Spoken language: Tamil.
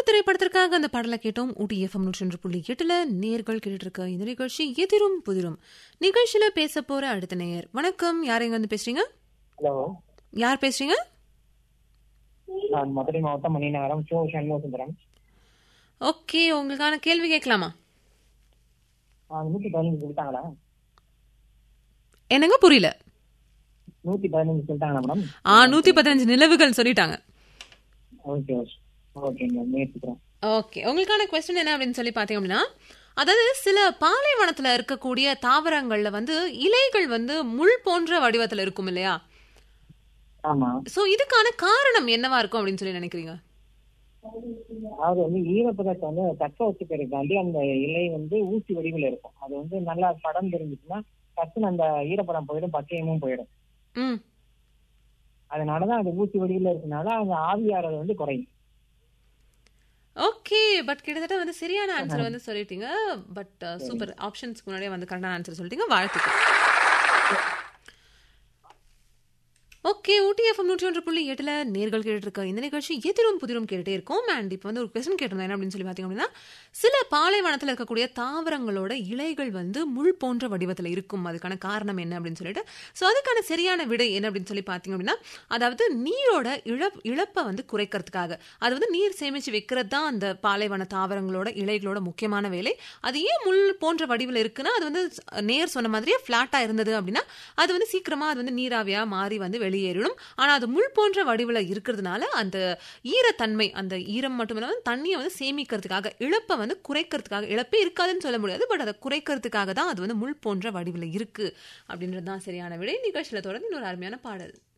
நூறு திரைப்படத்திற்காக அந்த பாடலை கேட்டோம் ஊட்டி எஃப்எம் நூற்றி ஒன்று புள்ளி எட்டுல நேர்கள் கேட்டுட்டு இருக்க இந்த நிகழ்ச்சி எதிரும் புதிரும் நிகழ்ச்சியில பேச போற அடுத்த நேயர் வணக்கம் யார் எங்க வந்து பேசுறீங்க ஹலோ யார் பேசுறீங்க நான் மதுரை மாவட்டம் மணிநகரம் சோ சண்முக சுந்தரம் ஓகே உங்களுக்கான கேள்வி கேட்கலாமா ஆ, நூத்தி பதினஞ்சு சொல்லிட்டாங்களா என்னங்க புரியல நூத்தி பதினஞ்சு சொல்லிட்டாங்களா மேடம் ஆ நூத்தி பதினஞ்சு நிலவுகள் சொல்லிட்டாங்க ஓகே ஓகே ஓகேங்க முயற்சிக்கிறேன் ஓகே உங்களுக்கான கொஸ்டின் என்ன அப்படின்னு சொல்லி பார்த்தீங்க அப்படின்னா அதாவது சில பாலைவனத்துல இருக்கக்கூடிய தாவரங்கள்ல வந்து இலைகள் வந்து முள் போன்ற வடிவத்துல இருக்கும் இல்லையா ஆமா சோ இதுக்கான காரணம் என்னவா இருக்கும் அப்படின்னு சொல்லி நினைக்கிறீங்க அதாவது வந்து ஈரப்பதத்தை வந்து தக்க வச்சுக்கிறதுக்காண்டி அந்த இலை வந்து ஊசி வடிவில் இருக்கும் அது வந்து நல்லா படம் தெரிஞ்சுச்சுன்னா டக்குன்னு அந்த ஈரப்பதம் போயிடும் பச்சையமும் போயிடும் ம் அதனாலதான் அது ஊசி வடிவில் இருக்கனால அந்த ஆவியாறது வந்து குறையும் ஓகே பட் கிட்டத்தட்ட வந்து சரியான ஆன்சர் வந்து சொல்லிட்டீங்க பட் சூப்பர் ஆப்ஷன்ஸ்க்கு முன்னாடியே வந்து கரெக்டான ஆன்சர் சொல்லிட்டீங்க வாழ்த்துக்கள் ஓகே ஊட்டி எஃப்எம் நூற்றி ஒன்று புள்ளி எட்டுல நேர்கள் கேட்டு இருக்க இந்த நிகழ்ச்சி எதிரும் புதிரும் கேட்டுட்டே இருக்கும் அண்ட் இப்போ வந்து ஒரு கொஸ்டின் கேட்டிருந்தேன் என்ன அப்படின்னு சொல்லி பார்த்தீங்க அப்படின்னா சில பாலைவனத்தில் இருக்கக்கூடிய தாவரங்களோட இலைகள் வந்து முள் போன்ற வடிவத்தில் இருக்கும் அதுக்கான காரணம் என்ன அப்படின்னு சொல்லிட்டு ஸோ அதுக்கான சரியான விடை என்ன அப்படின்னு சொல்லி பார்த்தீங்க அப்படின்னா அதாவது நீரோட இழப் இழப்பை வந்து குறைக்கிறதுக்காக அது வந்து நீர் சேமிச்சு வைக்கிறது தான் அந்த பாலைவன தாவரங்களோட இலைகளோட முக்கியமான வேலை அது ஏன் முள் போன்ற வடிவில் இருக்குன்னா அது வந்து நேர் சொன்ன மாதிரியே ஃப்ளாட்டாக இருந்தது அப்படின்னா அது வந்து சீக்கிரமா அது வந்து நீராவியா மாறி வந்து வெளியேறிடும் ஆனா அது முள் போன்ற வடிவில் இருக்கிறதுனால அந்த ஈரத்தன்மை அந்த ஈரம் மட்டுமில்லாமல் தண்ணியை வந்து சேமிக்கிறதுக்காக இழப்பை வந்து குறைக்கிறதுக்காக இழப்பே இருக்காதுன்னு சொல்ல முடியாது பட் அதை குறைக்கிறதுக்காக தான் அது வந்து முள் போன்ற வடிவில் இருக்கு அப்படின்றது தான் சரியான விடை நிகழ்ச்சியில தொடர்ந்து இன்னொரு அருமையான பாடல்